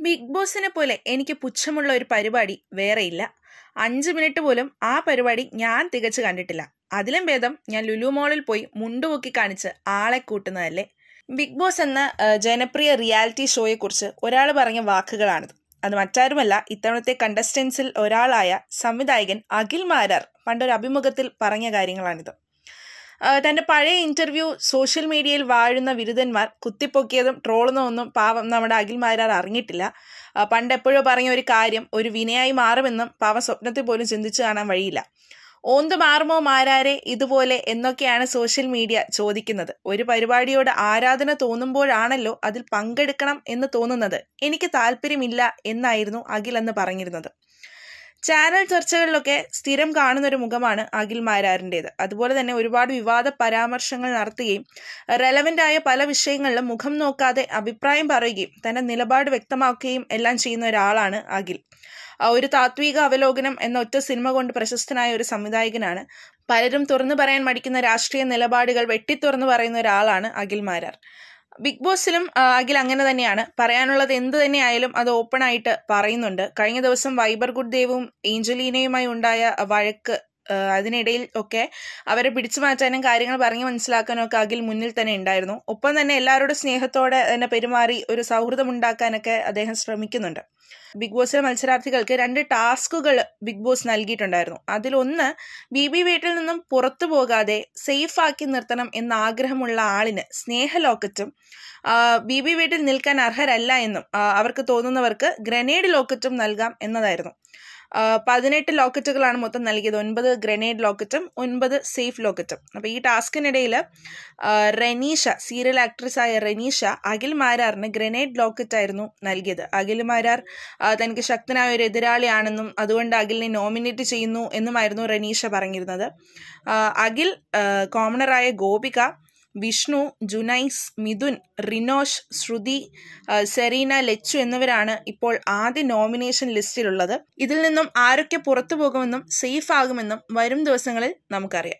big ബോസിനെ പോലെ എനിക്ക് പുച്ഛമുള്ള ഒരു പരിപാടി വേറെയില്ല അഞ്ച് മിനിറ്റ് പോലും ആ പരിപാടി ഞാൻ തികച്ച് കണ്ടിട്ടില്ല അതിലും ഭേദം ഞാൻ ലുലു മോളിൽ പോയി മുണ്ടുപൊക്കി കാണിച്ച് ആളെ കൂട്ടുന്നതല്ലേ ബിഗ് ബോസ് എന്ന ആ, ജനപ്രിയ റിയാലിറ്റി ഷോയെക്കുറിച്ച് ഒരാൾ പറഞ്ഞ വാക്കുകളാണിത് അത് മറ്റാരുമല്ല ഇത്തവണത്തെ കണ്ടസ്റ്റൻസിൽ ഒരാളായ സംവിധായകൻ അഖിൽ മാരാർ പണ്ടൊരു അഭിമുഖത്തിൽ പറഞ്ഞ കാര്യങ്ങളാണിത് ആ, തന്റെ പഴയ ഇന്റർവ്യൂ സോഷ്യൽ മീഡിയയിൽ വാഴുന്ന ബിരുദന്മാർ കുത്തിപ്പൊക്കിയതും ട്രോളുന്നതൊന്നും പാവം നമ്മുടെ അഖിൽ മാരാർ അറിഞ്ഞിട്ടില്ല ആ, പണ്ട് എപ്പോഴോ പറഞ്ഞ ഒരു കാര്യം ഒരു വിനയായി മാറുമെന്നും പാവം സ്വപ്നത്തിൽ പോലും ചിന്തിച്ചു കാണാൻ വഴിയില്ല ഓന്ത് മാറുമോ മാരാരെ ഇതുപോലെ എന്നൊക്കെയാണ് സോഷ്യൽ മീഡിയ ചോദിക്കുന്നത് ഒരു പരിപാടിയോട് ആരാധന തോന്നുമ്പോഴാണല്ലോ അതിൽ പങ്കെടുക്കണം എന്ന് തോന്നുന്നത് എനിക്ക് താല്പര്യമില്ല എന്നായിരുന്നു അഖിൽ എന്ന് പറഞ്ഞിരുന്നത് ചാനൽ ചർച്ചകളിലൊക്കെ സ്ഥിരം കാണുന്ന ഒരു മുഖമാണ് അഖിൽ മാരാറിൻ്റേത് അതുപോലെ തന്നെ ഒരുപാട് വിവാദ പരാമർശങ്ങൾ നടത്തുകയും റെലവൻ്റ് ആയ പല വിഷയങ്ങളിലും മുഖം നോക്കാതെ അഭിപ്രായം പറയുകയും തന്റെ നിലപാട് വ്യക്തമാക്കുകയും എല്ലാം ചെയ്യുന്ന ഒരാളാണ് അഖിൽ ആ ഒരു താത്വിക അവലോകനം എന്ന ഒറ്റ സിനിമ കൊണ്ട് പ്രശസ്തനായ ഒരു സംവിധായകനാണ് പലരും തുറന്നു പറയാൻ മടിക്കുന്ന രാഷ്ട്രീയ നിലപാടുകൾ വെട്ടിത്തുറന്നു പറയുന്ന ഒരാളാണ് അഖിൽ മാരാർ ബിഗ് ബോസിലും ആ, അഖിൽ അങ്ങനെ തന്നെയാണ് പറയാനുള്ളത് എന്ത് തന്നെയായാലും അത് ഓപ്പൺ ആയിട്ട് പറയുന്നുണ്ട് കഴിഞ്ഞ ദിവസം വൈബർ ഗുഡ് ദേവും ഏഞ്ചലീനയുമായി ഉണ്ടായ വഴക്ക് ആ, അതിനിടയിൽ ഒക്കെ അവരെ പിടിച്ചു മാറ്റാനും കാര്യങ്ങൾ പറഞ്ഞു മനസ്സിലാക്കാനും ഒക്കെ അഖിൽ മുന്നിൽ തന്നെ ഉണ്ടായിരുന്നു ഒപ്പം തന്നെ എല്ലാവരോടും സ്നേഹത്തോടെ തന്നെ പെരുമാറി ഒരു സൗഹൃദം ഉണ്ടാക്കാനൊക്കെ അദ്ദേഹം ശ്രമിക്കുന്നുണ്ട് ബിഗ് ബോസിലെ മത്സരാർത്ഥികൾക്ക് രണ്ട് ടാസ്കുകൾ ബിഗ് ബോസ് നൽകിയിട്ടുണ്ടായിരുന്നു അതിലൊന്ന് ബി ബി വീട്ടിൽ നിന്നും പുറത്തു പോകാതെ സേഫ് ആക്കി നിർത്തണം എന്ന ആഗ്രഹമുള്ള ആളിന് സ്നേഹലോക്കറ്റും ബി ബി വീട്ടിൽ നിൽക്കാൻ അർഹരല്ല എന്നും ആ, അവർക്ക് തോന്നുന്നവർക്ക് ഗ്രനേഡ് ലോക്കറ്റും നൽകാം എന്നതായിരുന്നു ആ, പതിനെട്ട് ലോക്കറ്റുകളാണ് മൊത്തം നൽകിയത് ഒൻപത് ഗ്രനേഡ് ലോക്കറ്റും ഒൻപത് സേഫ് ലോക്കറ്റും അപ്പോൾ ഈ ടാസ്കിനിടയിൽ റനീഷ സീരിയൽ ആക്ട്രസ് ആയ റനീഷ അഖിൽ മാരാറിന് ഗ്രനേഡ് ലോക്കറ്റ് ആയിരുന്നു നൽകിയത് അഖിൽ മാരാർ ആ, തനിക്ക് ശക്തനായ ഒരു എതിരാളിയാണെന്നും അതുകൊണ്ട് അഖിലിനെ നോമിനേറ്റ് ചെയ്യുന്നു എന്നുമായിരുന്നു റനീഷ പറഞ്ഞിരുന്നത് ആ, അഖിൽ ആ, കോമണറായ ഗോപിക വിഷ്ണു ജുനൈസ് മിഥുൻ റിനോഷ് ശ്രുതി ആ, സെറീന ലച്ചു എന്നിവരാണ് ഇപ്പോൾ ആദ്യ നോമിനേഷൻ ലിസ്റ്റിലുള്ളത് ഇതിൽ നിന്നും ആരൊക്കെ പുറത്തു പോകുമെന്നും സേഫ് ആകുമെന്നും വരും ദിവസങ്ങളിൽ നമുക്കറിയാം